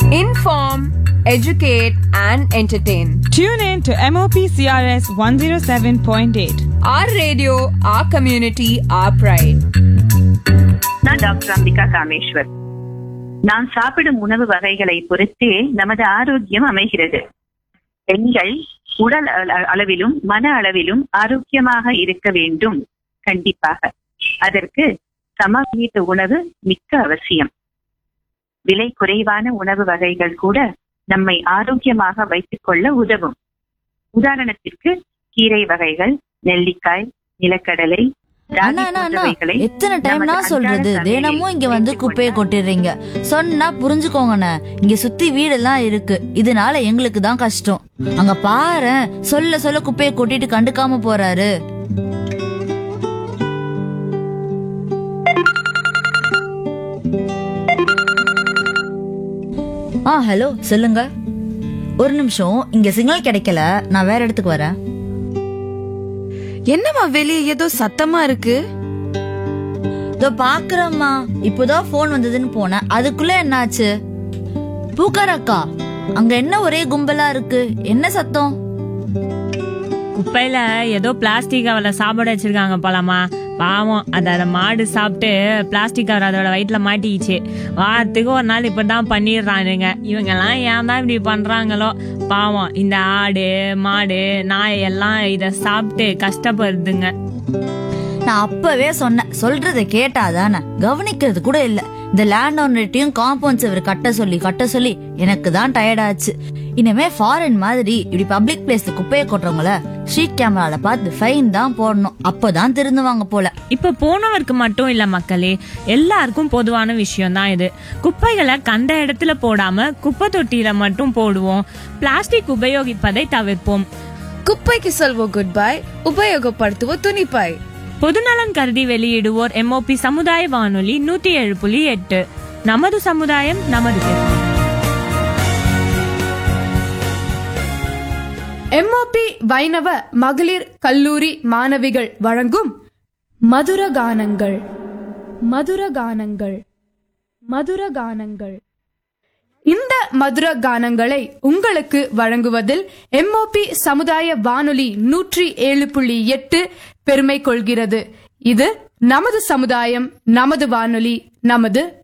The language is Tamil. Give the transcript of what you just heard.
Inform, educate, and entertain. Tune in to MOP CRS 107.8. Our radio, our community, our pride. நான் டாக்டர் அம்பிகா காமேஸ்வர் நாம் சாப்பிடும் உணவு வகைகளை பொறுத்தே நமது ஆரோக்கியம் அமைகிறது பெண்கள் உடல் அள- அளவிலும் மன அளவிலும் ஆரோக்கியமாக இருக்க வேண்டும் கண்டிப்பாக அதற்கு சமவீத உணவு மிக்க அவசியம் விலை குறைவான உணவு வகைகள் கூட நம்மை ஆரோக்கியமாக வைத்துக் கொள்ள உதவும் உதாரணத்திற்கு கீரை வகைகள் நெல்லிக்காய் நிலக்கடலை ராகி அண்ணா அண்ணா அண்ணா போன்றவைகளை எத்தனை டைம் நமது நான் சொல்றது அன்றாட தினமும் இங்க வந்து சமையலில் குப்பையை கொட்டிடுறீங்க சொன்னா புரிஞ்சுக்கோங்கண்ணே இங்க சுத்தி வீடெல்லாம் இருக்கு இதனால எங்களுக்கு தான் கஷ்டம் அங்க பாரு சொல்ல சொல்ல குப்பையை கொட்டிட்டு கண்டுக்காம போறாரு ஆ ஹலோ சொல்லுங்க ஒரு நிமிஷம் இங்க சிக்னல் கிடைக்கல நான் வேற இடத்துக்கு வரேன் என்னம்மா வெளியே ஏதோ சத்தமா இருக்கு இதோ பாக்குறேம்மா இப்போதான் போன் வந்ததுன்னு போனேன் அதுக்குள்ள என்னாச்சு பூக்கார அக்கா அங்க என்ன ஒரே கும்பலா இருக்கு என்ன சத்தம் குப்பையில ஏதோ பிளாஸ்டிக் கவர்ல சாப்பாடு வச்சிருக்காங்க போலாமா பாவம் அதை அதை மாடு சாப்பிட்டு பிளாஸ்டிக் கவர் அதோட வயிற்றுல மாட்டிக்கிச்சு வாரத்துக்கு ஒரு நாள் இப்படிதான் பண்ணிடுறானுங்க இவங்கெல்லாம் ஏன் தான் இப்படி பண்றாங்களோ பாவம் இந்த ஆடு மாடு நாய் எல்லாம் இதை சாப்பிட்டு கஷ்டப்படுதுங்க நான் அப்பவே சொன்னேன் சொல்றதை கேட்டாதானே கவனிக்கிறது கூட இல்ல இந்த லேண்ட் ஓனர்ட்டையும் காம்பவுண்ட் செவர் கட்ட சொல்லி கட்ட சொல்லி எனக்கு தான் டயர்ட் ஆச்சு இனிமே ஃபாரின் மாதிரி இப்படி பப்ளிக் பிளேஸ்ல குப்பையை கொட்டுறவங்கள ஸ்ட்ரீட் கேமரால பார்த்து ஃபைன் தான் போடணும் அப்பதான் திருந்துவாங்க போல இப்ப போனவருக்கு மட்டும் இல்ல மக்களே எல்லாருக்கும் பொதுவான விஷயம் தான் இது குப்பைகளை கண்ட இடத்துல போடாம குப்பை தொட்டியில மட்டும் போடுவோம் பிளாஸ்டிக் உபயோகிப்பதை தவிர்ப்போம் குப்பைக்கு சொல்வோம் குட் பை உபயோகப்படுத்துவோம் துணிப்பாய் பொதுநலன் கருதி வெளியிடுவோர் எம்ஓபி சமுதாய வானொலி நூத்தி ஏழு புள்ளி எட்டு நமது சமுதாயம் நமது பெருமை எம்ஓபி வைணவ மகளிர் கல்லூரி மாணவிகள் வழங்கும் மதுர கானங்கள் மதுர கானங்கள் மதுர கானங்கள் இந்த மதுர கானங்களை உங்களுக்கு வழங்குவதில் எம்ஓபி சமுதாய வானொலி நூற்றி ஏழு புள்ளி எட்டு பெருமை கொள்கிறது இது நமது சமுதாயம் நமது வானொலி நமது